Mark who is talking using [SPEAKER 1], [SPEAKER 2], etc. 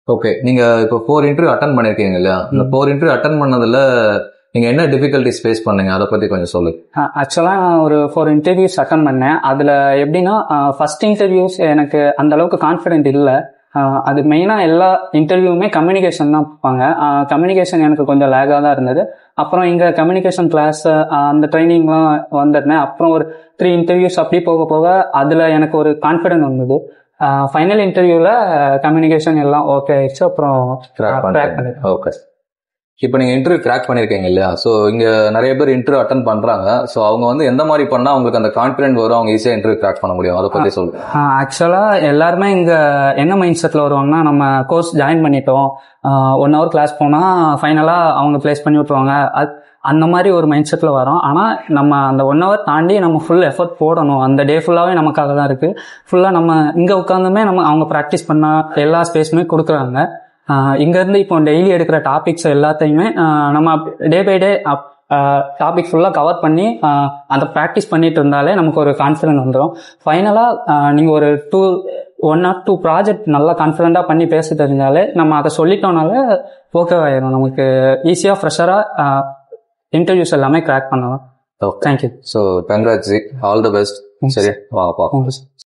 [SPEAKER 1] Okay நீங்க இப்போ four interview attend பண்ணிருக்கீங்க இல்லையா இந்த ஃபோர் இன்டர்வியூ அட்டன் பண்ணதுல நீங்க என்ன டிஃபிகல்டிஸ் ஃபேஸ் பண்ணீங்க அதை பத்தி கொஞ்சம் சொல்லு
[SPEAKER 2] ஆக்சுவலாக நான் ஒரு ஃபோர் இன்டர்வியூஸ் அட்டன் பண்ணேன் அதில் எப்படின்னா ஃபர்ஸ்ட் இன்டர்வியூஸ் எனக்கு அந்த அளவுக்கு கான்ஃபிடென்ட் இல்லை அது மெயினாக எல்லா இன்டர்வியூவுமே கம்யூனிகேஷன் தான் பார்ப்பாங்க கம்யூனிகேஷன் எனக்கு கொஞ்சம் லேகாக தான் இருந்தது அப்புறம் இங்கே கம்யூனிகேஷன் கிளாஸ் அந்த ட்ரைனிங்லாம் வந்திருந்தேன் அப்புறம் ஒரு த்ரீ இன்டர்வியூஸ் அப்படி போக போக அதில் எனக்கு ஒரு கான்ஃபிடென்ட் வந்தது ஃபைனல் இன்டர்வியூவில் கம்யூனிகேஷன் எல்லாம் ஓகே ஆயிடுச்சு அப்புறம்
[SPEAKER 1] கிராக்
[SPEAKER 2] crack
[SPEAKER 1] பண்ணிட்டேன்
[SPEAKER 2] பண்ணிட்டேன்.
[SPEAKER 1] ஓகே இப்போ நீங்க இன்டர்வியூ கிராக் பண்ணிருக்கீங்க இல்லையா ஸோ இங்க நிறைய பேர் இன்டர்வியூ அட்டன் பண்றாங்க ஸோ அவங்க வந்து எந்த மாதிரி பண்ணா அவங்களுக்கு அந்த கான்பிடன்ட் வரும் அவங்க ஈஸியா இன்டர்வியூ கிராக் பண்ண முடியும் அதை பத்தி சொல்லு
[SPEAKER 2] ஆக்சுவலாக எல்லாருமே இங்கே என்ன மைண்ட் செட்டில் வருவாங்கன்னா நம்ம கோர்ஸ் ஜாயின் பண்ணிட்டோம் ஒன் ஹவர் கிளாஸ் போனால் ஃபைனலாக அவங்க ப்ளேஸ் பண்ணி விட்ருவாங்க அது அந்த மாதிரி ஒரு மைண்ட் செட்டில் வரோம் ஆனால் நம்ம அந்த ஒன் ஹவர் தாண்டி நம்ம ஃபுல் எஃபர்ட் போடணும் அந்த டே ஃபுல்லாகவே நமக்காக தான் இருக்குது ஃபுல்லாக நம்ம இங்கே உட்காந்துமே நம்ம அவங்க ப்ராக்டிஸ் பண்ண எல்லா ஸ்பேஸுமே கொடுக்குறாங்க இங்கேருந்து இப்போ டெய்லி எடுக்கிற டாபிக்ஸ் எல்லாத்தையுமே ஆஹ் நம்ம டே பை டே டாபிக் ஃபுல்லாக கவர் பண்ணி ஆஹ் அதை ப்ராக்டிஸ் பண்ணிட்டு இருந்தாலே நமக்கு ஒரு கான்ஃபிடென்ட் வந்துடும் ஃபைனலாக நீங்கள் ஒரு two one or two project நல்லா கான்ஃபிடென்ட்டாக பண்ணி பேச தெரிஞ்சாலே நம்ம அதை சொல்லிட்டோம்னாலே ஓகே ஆயிரும் நமக்கு ஈஸியாக ஃப்ரெஷராக இன்டர்வியூஸ் எல்லாமே கிராக் பண்ணலாம்
[SPEAKER 1] okay
[SPEAKER 2] thank you
[SPEAKER 1] so congrats all the best சரி வா பார்ப்போம்